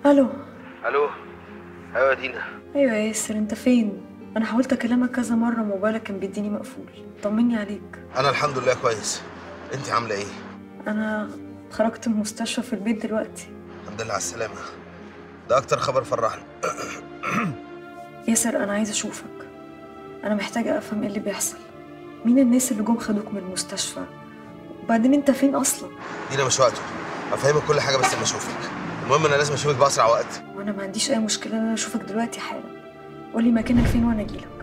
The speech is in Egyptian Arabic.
الو الو ايوه يا دينا ايوه يا ياسر انت فين انا حاولت اكلمك كذا مره موبايلك كان بيديني مقفول طمني عليك انا الحمد لله كويس انت عامله ايه انا خرجت من المستشفى في البيت دلوقتي الحمد لله على السلامه ده اكتر خبر فرحني ياسر انا عايزه اشوفك انا محتاجه افهم ايه اللي بيحصل مين الناس اللي جم خدوك من المستشفى وبعدين انت فين اصلا دينا مش وقته افهمك كل حاجه بس لما اشوفك المهم انا لازم اشوفك باسرع وقت وانا ما عنديش اي مشكله ان انا اشوفك دلوقتي حالا قولي مكانك فين وانا اجيلك